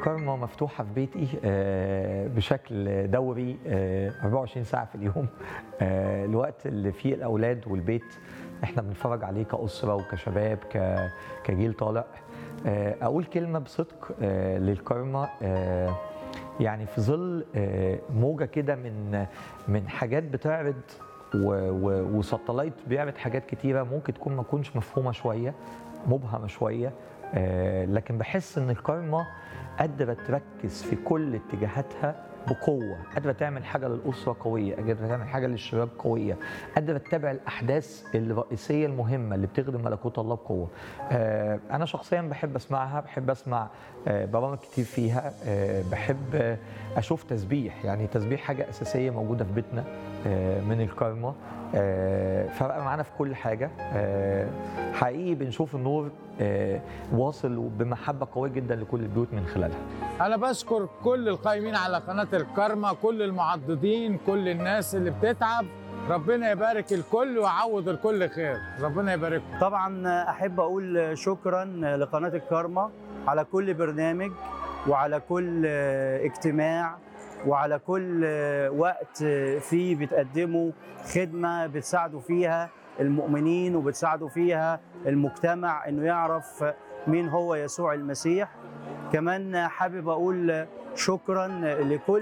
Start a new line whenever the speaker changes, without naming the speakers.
الكارما مفتوحة في بيتي آه، بشكل دوري آه، 24 ساعة في اليوم آه، الوقت اللي فيه الأولاد والبيت احنا بنتفرج عليه كأسرة وكشباب ك- كجيل طالع آه، أقول كلمة بصدق آه، للكارما آه، يعني في ظل آه، موجة كده من من حاجات بتعرض وساتلايت بيعرض حاجات كتيرة ممكن تكون ما تكونش مفهومة شوية مبهمة شوية آه، لكن بحس ان الكارما قادرة تركز في كل اتجاهاتها بقوة قادرة تعمل حاجة للأسرة قوية قادرة تعمل حاجة للشباب قوية قادرة تتابع الأحداث الرئيسية المهمة اللي بتخدم ملكوت الله بقوة آه، أنا شخصيا بحب أسمعها بحب أسمع آه، برامج كتير فيها آه، بحب آه، أشوف تسبيح يعني تسبيح حاجة أساسية موجودة في بيتنا آه، من الكارما آه، فرق معانا في كل حاجة آه، حقيقي بنشوف النور آه، واصل بمحبة قوية جدا لكل البيوت من خلالها
انا بشكر كل القائمين على قناه الكرمة كل المعضدين كل الناس اللي بتتعب ربنا يبارك الكل ويعوض الكل خير ربنا يبارككم
طبعا احب اقول شكرا لقناه الكارما على كل برنامج وعلى كل اجتماع وعلى كل وقت فيه بتقدموا خدمه بتساعدوا فيها المؤمنين وبتساعدوا فيها المجتمع انه يعرف مين هو يسوع المسيح كمان حابب اقول شكرا لكل